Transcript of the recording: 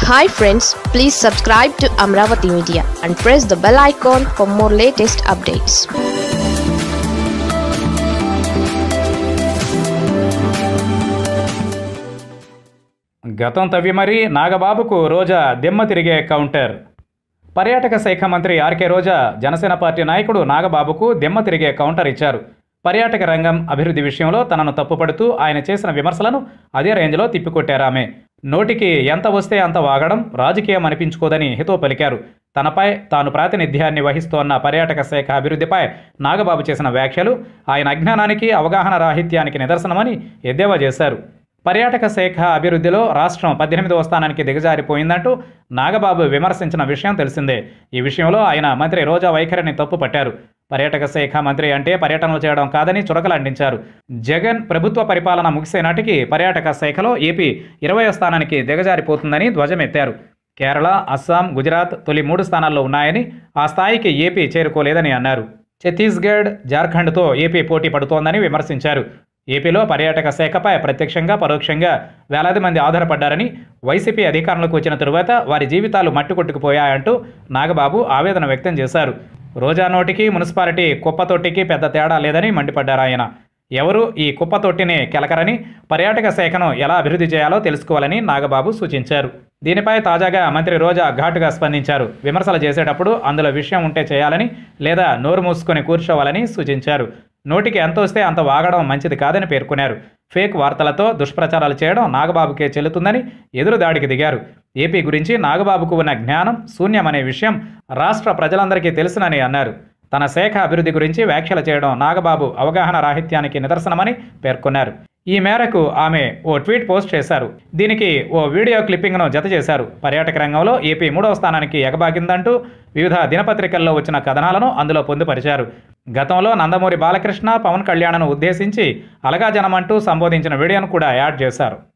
hi friends please subscribe to Amaravati media and press the bell icon for more latest updates గతం తవ్వి మరీ నాగబాబుకు రోజా దిమ్మ తిరిగే కౌంటర్ పర్యాటక శాఖ మంత్రి ఆర్కే రోజా జనసేన పార్టీ నాయకుడు నాగబాబుకు దిమ్మ తిరిగే కౌంటర్ ఇచ్చారు పర్యాటక రంగం అభివృద్ధి విషయంలో తనను తప్పుపడుతూ ఆయన చేసిన విమర్శలను అదే రేంజ్లో తిప్పికొట్టారు ఆమె నోటికి ఎంత వస్తే అంత వాగడం రాజకీయం అనిపించుకోదని హితో పలికారు తనపై తాను ప్రాతినిధ్యాన్ని వహిస్తోన్న పర్యాటక శాఖ అభివృద్ధిపై నాగబాబు చేసిన వ్యాఖ్యలు ఆయన అజ్ఞానానికి అవగాహన రాహిత్యానికి నిదర్శనమని ఎద్దేవా చేశారు పర్యాటక శాఖ అభివృద్ధిలో రాష్ట్రం పద్దెనిమిదవ స్థానానికి దిగజారిపోయిందంటూ నాగబాబు విమర్శించిన విషయం తెలిసిందే ఈ విషయంలో ఆయన మంత్రి రోజా వైఖరిని తప్పుపట్టారు పర్యాటక శాఖ మంత్రి అంటే పర్యటనలు చేయడం కాదని చురకలంటించారు జగన్ ప్రభుత్వ పరిపాలన ముగిసే నాటికి పర్యాటక శాఖలో ఏపీ ఇరవయో స్థానానికి దిగజారిపోతుందని ధ్వజమెత్తారు కేరళ అస్సాం గుజరాత్ తొలి మూడు స్థానాల్లో ఉన్నాయని ఆ స్థాయికి ఏపీ చేరుకోలేదని అన్నారు ఛత్తీస్గఢ్ జార్ఖండ్తో ఏపీ పోటీ పడుతోందని విమర్శించారు ఏపీలో పర్యాటక శాఖపై ప్రత్యక్షంగా పరోక్షంగా వేలాది మంది ఆధారపడ్డారని వైసీపీ అధికారంలోకి వచ్చిన తరువాత వారి జీవితాలు మట్టుకొట్టుకుపోయాయంటూ నాగబాబు ఆవేదన వ్యక్తం చేశారు రోజా నోటికి మున్సిపాలిటీ కుప్పతొట్టికి పెద్ద తేడా లేదని మండిపడ్డారు ఆయన ఎవరు ఈ కుప్పతొట్టిని కెలకరని పర్యాటక శాఖను ఎలా అభివృద్ధి చేయాలో తెలుసుకోవాలని నాగబాబు సూచించారు దీనిపై తాజాగా మంత్రి రోజా ఘాటుగా స్పందించారు విమర్శలు చేసేటప్పుడు అందులో విషయం ఉంటే చేయాలని లేదా నోరు మూసుకొని కూర్చోవాలని సూచించారు నోటికి ఎంత వస్తే అంత వాగడం మంచిది కాదని పేర్కొన్నారు ఫేక్ వార్తలతో దుష్ప్రచారాలు చేయడం నాగబాబుకే చెల్లుతుందని ఎదురుదాడికి దిగారు ఏపీ గురించి నాగబాబుకు ఉన్న జ్ఞానం శూన్యమనే విషయం రాష్ట్ర ప్రజలందరికీ తెలుసునని అన్నారు తన శాఖ అభివృద్ధి గురించి వ్యాఖ్యలు చేయడం నాగబాబు అవగాహన రాహిత్యానికి నిదర్శనమని పేర్కొన్నారు ఈ మేరకు ఆమె ఓ ట్వీట్ పోస్ట్ చేశారు దీనికి ఓ వీడియో క్లిప్పింగ్ను జత చేశారు పర్యాటక రంగంలో ఏపీ మూడవ స్థానానికి ఎగబాగిందంటూ వివిధ దినపత్రికల్లో వచ్చిన కథనాలను అందులో పొందుపరిచారు గతంలో నందమూరి బాలకృష్ణ పవన్ కళ్యాణ్ను ఉద్దేశించి అలగా జనమంటూ సంబోధించిన వీడియోను కూడా యాడ్ చేశారు